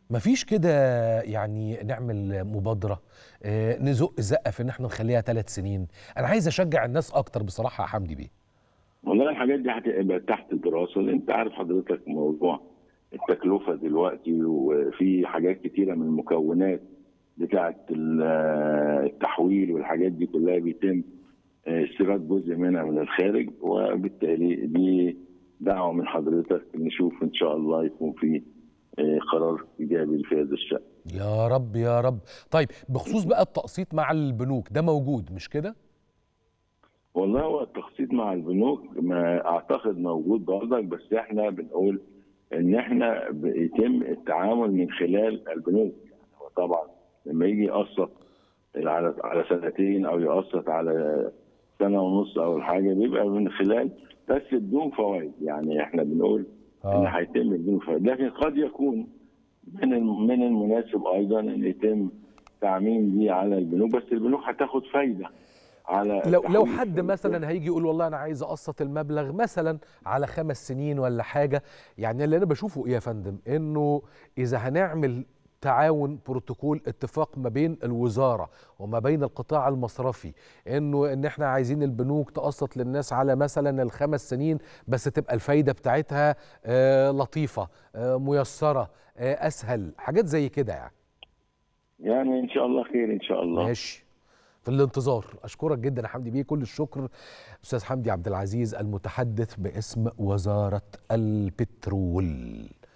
مفيش كده يعني نعمل مبادرة آه، نزق زقة في ان احنا نخليها ثلاث سنين انا عايز اشجع الناس اكتر بصراحة يا حمدي بيه والله الحاجات دي هتبقى تحت الدراسه لان انت عارف حضرتك موضوع التكلفه دلوقتي وفي حاجات كتيره من المكونات بتاعه ال- التحويل والحاجات دي كلها بيتم استيراد جزء منها من الخارج وبالتالي دي دعوه من حضرتك نشوف ان شاء الله يكون في آه، قرار ايجابي في هذا الشان. يا رب يا رب طيب بخصوص بقى التقسيط مع البنوك ده موجود مش كده والله هو التخطيط مع البنوك ما اعتقد موجود برضك بس احنا بنقول ان احنا بيتم التعامل من خلال البنوك يعني هو طبعا لما يجي يقسط على على سنتين او يقسط على سنه ونص او الحاجه بيبقى من خلال بس بدون فوائد يعني احنا بنقول ان آه. هيتم بدون فوائد لكن قد يكون من الم- من المناسب ايضا ان يتم تعميم دي على البنوك بس البنوك هتاخد فايده على لو لو تحويل حد الفلوس. مثلا هيجي يقول والله انا عايز اقسط المبلغ مثلا على خمس سنين ولا حاجه يعني اللي انا بشوفه ايه يا فندم انه اذا هنعمل تعاون بروتوكول اتفاق ما بين الوزاره وما بين القطاع المصرفي انه ان احنا عايزين البنوك تقسط للناس على مثلا الخمس سنين بس تبقى الفايده بتاعتها آه لطيفه آه ميسره آه اسهل حاجات زي كده يعني يعني ان شاء الله خير ان شاء الله ماشي في الانتظار اشكرك جدا يا حمدي بيه كل الشكر استاذ حمدي عبد العزيز المتحدث باسم وزاره البترول